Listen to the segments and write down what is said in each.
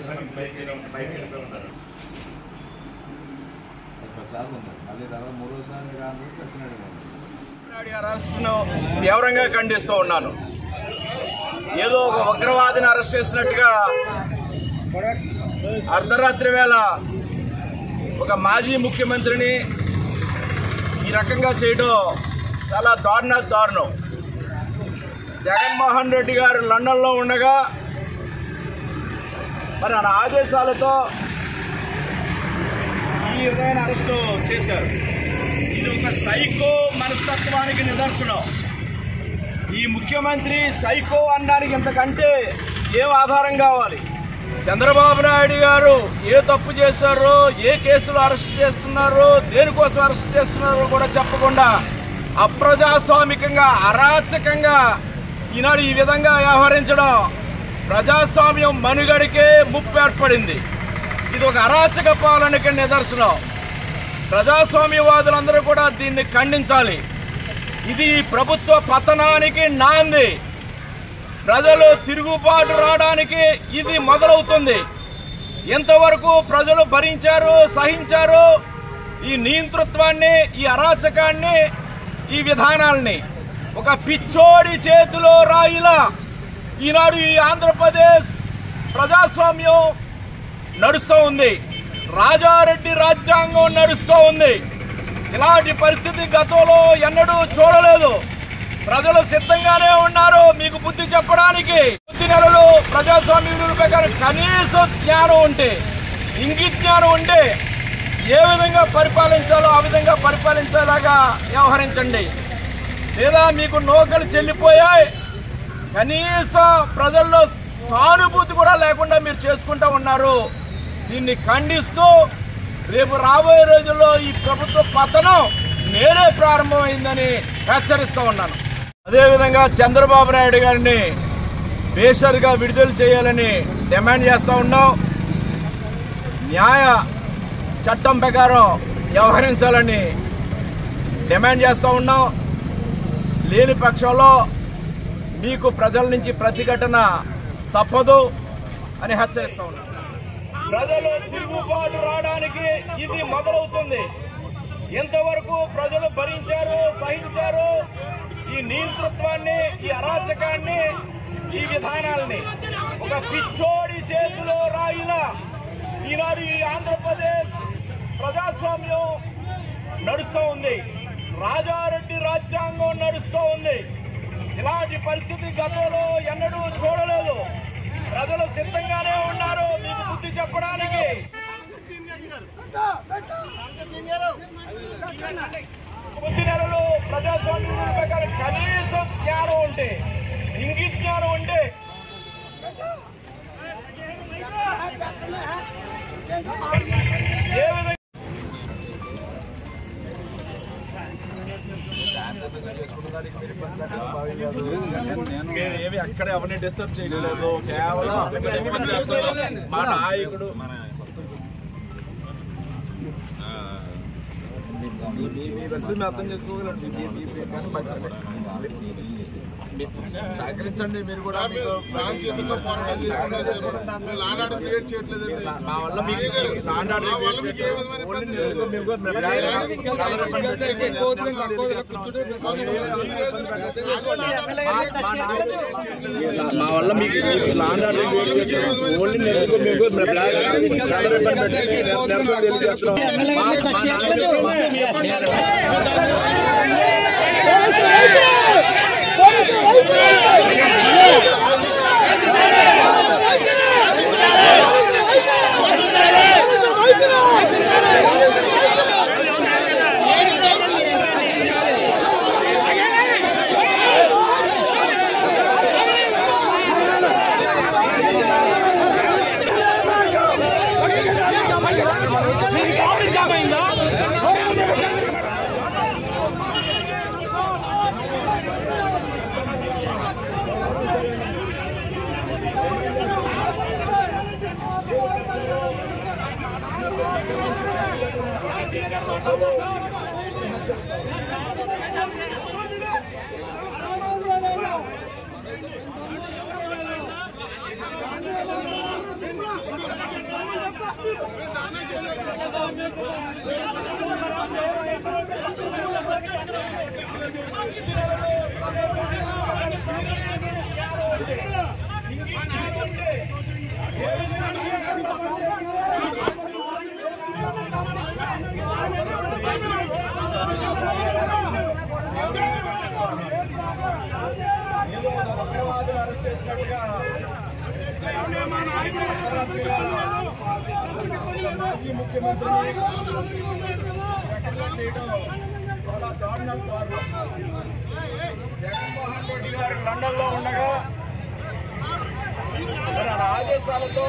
ఒకసారి ఉన్నారు మళ్ళీ తర్వాత మూడోసారి కాంగ్రెస్ వచ్చినాడు కానీ నాయుడు గారి అరెస్టును తీవ్రంగా ఖండిస్తూ ఉన్నాను ఏదో ఒక ఉగ్రవాదిని అరెస్ట్ చేసినట్టుగా అర్ధరాత్రి వేళ ఒక మాజీ ముఖ్యమంత్రిని ఈ రకంగా చేయడం చాలా దారుణ దారుణం జగన్మోహన్ రెడ్డి గారు లండన్లో ఉండగా మరి ఆయన ఆదేశాలతో ఈ విధమైన అరెస్టు చేశారు ఇది ఒక సైకో మనస్తత్వానికి నిదర్శనం ఈ ముఖ్యమంత్రి సైకో అనడానికి ఇంతకంటే ఏం ఆధారం కావాలి చంద్రబాబు నాయుడు గారు ఏ తప్పు చేశారో ఏ కేసులు అరెస్ట్ చేస్తున్నారో దేనికోసం అరెస్ట్ చేస్తున్నారో కూడా చెప్పకుండా అప్రజాస్వామికంగా అరాచకంగా ఈనాడు ఈ విధంగా వ్యవహరించడం ప్రజాస్వామ్యం మనుగడికే ముప్పు ఏర్పడింది ఇది ఒక అరాచక పాలనకి నిదర్శనం ప్రజాస్వామ్యవాదులందరూ కూడా దీన్ని ఖండించాలి ఇది ప్రభుత్వ పతనానికి నాంది ప్రజలు తిరుగుబాటు రావడానికి ఇది మొదలవుతుంది ఎంతవరకు ప్రజలు భరించారు సహించారు ఈ నియంతృత్వాన్ని ఈ అరాచకాన్ని ఈ విధానాల్ని ఒక పిచ్చోడి చేతిలో రాయిలా ఈనాడు ఈ ఆంధ్రప్రదేశ్ ప్రజాస్వామ్యం నడుస్తూ ఉంది రాజారెడ్డి రాజ్యాంగం నడుస్తూ ఉంది ఇలాంటి పరిస్థితి గతంలో ఎన్నడూ చూడలేదు ప్రజలు సిద్ధంగానే ఉన్నారు మీకు బుద్ధి చెప్పడానికి కొద్ది నెలలు ప్రజాస్వామ్య విలువల ప్రకారం కనీస జ్ఞానం ఉంటే ఇంగి జ్ఞానం ఉంటే ఏ విధంగా పరిపాలించాలో ఆ విధంగా పరిపాలించేలాగా వ్యవహరించండి లేదా మీకు నౌకలు చెల్లిపోయాయి కనీస ప్రజల్లో సానుభూతి కూడా లేకుండా మీరు చేసుకుంటా ఉన్నారు దీన్ని ఖండిస్తూ రేపు రాబోయే రోజుల్లో ఈ ప్రభుత్వ పతనం నేడే ప్రారంభమైందని హెచ్చరిస్తూ ఉన్నాను అదేవిధంగా చంద్రబాబు నాయుడు గారిని బేషరుగా విడుదల చేయాలని డిమాండ్ చేస్తూ ఉన్నాం న్యాయ చట్టం ప్రకారం వ్యవహరించాలని డిమాండ్ చేస్తూ ఉన్నాం లేని పక్షంలో మీకు ప్రజల నుంచి ప్రతిఘటన తప్పదు అని హెచ్చరిస్తా ఉన్నాం ప్రజలు తిరుగుబాటు రావడానికి ఇది మొదలవుతుంది ఎంతవరకు ప్రజలు భరించారు సహించారు ఈ నియంతృత్వాన్ని ఈ అరాచకాన్ని ఈ విధానాల్ని ఒక పిచ్చోడి చేతిలో రాయిన ఈనాడు ఈ ఆంధ్రప్రదేశ్ ప్రజాస్వామ్యం నడుస్తూ ఉంది రాజారెడ్డి రాజ్యాంగం నడుస్తూ ఉంది ఇలాంటి పరిస్థితి గతంలో ఎన్నడూ చూడలేదు ప్రజలు సిద్ధంగానే ఉన్నారు మీకు బుద్ధి చెప్పడానికి కొద్ది నెలలు ప్రజాస్వామ్యం ప్రకారం కనీస జ్ఞానం ఉంటే ఇంగి జ్ఞానం ఉంటే ఏ విధంగా మీరు ఏమి అక్కడ ఎవరిని డిస్టర్బ్ చేయలేదు కేవలం రిక్వెస్ట్ చేస్తున్నాం. మా నాయకుడు మీ- మీ- మీ పరిస్థితి మేము అర్థం చేసుకోగలండి మీ- మీ- మీ- కానీ మాకు- మీ- సహకరించండి మీరు కూడా మీకు సాంకేతిక పోరాటం చేయకుండా మీరు లానాడు క్రియేట్ చేయట్లేదండి మా వల్ల మీకు నానాడు మా వల్ల మీకు ఏ విధమైన ఓన్లీ ఇబ్బంది లేదు. మేము కూడా మేము లేదు. మా వల్ల మీకు లాండ్ ఆర్డర్ ఓన్లీ నెలకు మీకు బ్లాక్ కలర్ ఇబ్బంది పెట్టి నెలకు తెలియజేస్తున్నాం మా- మా నాయకుడు నిన్ను ఏదో ఉగ్రవాదులు అరెస్ట్ చేసినట్టుగా మాజీ ముఖ్యమంత్రిని ప్రకటన చేయడం చాలా దారుణం కాదు జగన్మోహన్ రెడ్డి గారు లండన్ లో ఉండగా మరి ఆయన ఆదేశాలతో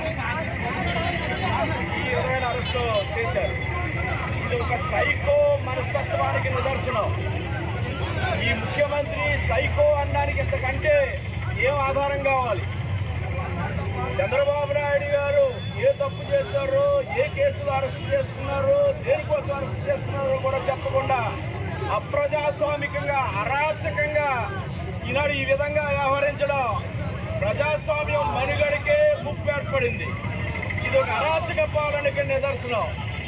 ఈ విధమైన అరెస్టు చేశారు ఇది ఒక సైకో మనస్తత్వానికి నిదర్శనం ఈ ముఖ్యమంత్రి సైకో అనడానికి ఇంతకంటే ఏం ఆధారం కావాలి చంద్రబాబు నాయుడు గారు ఏ తప్పు చేశారో ఏ కేసులు అరెస్ట్ చేస్తున్నారు దేనికోసం అరెస్ట్ చేస్తున్నారో కూడా చెప్పకుండా అప్రజాస్వామికంగా అరాచకంగా ఈనాడు ఈ విధంగా వ్యవహరించడం ప్రజాస్వామ్యం మనుగడికే ముప్పు ఏర్పడింది ఇది ఒక అరాచక పాలనకి నిదర్శనం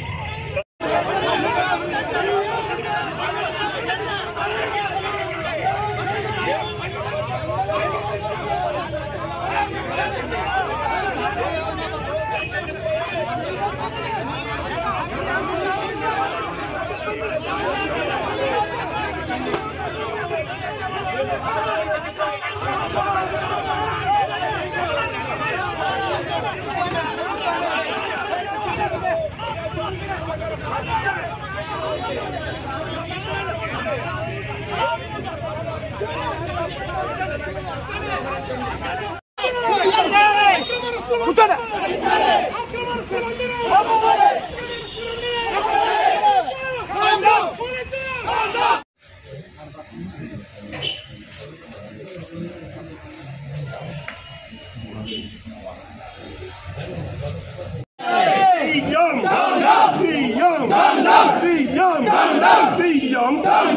Siyam! Siyam! Siyam! Siyam! Siyam!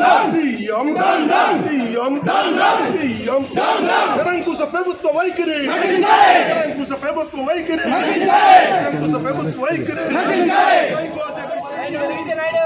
Siyam! Siyam! నిరంకుశ ప్రభుత్వ వైఖరి నిరంకుశ ప్రభుత్వ వైఖరి నిరంకుశ ప్రభుత్వ వైఖరి సైకో జగన్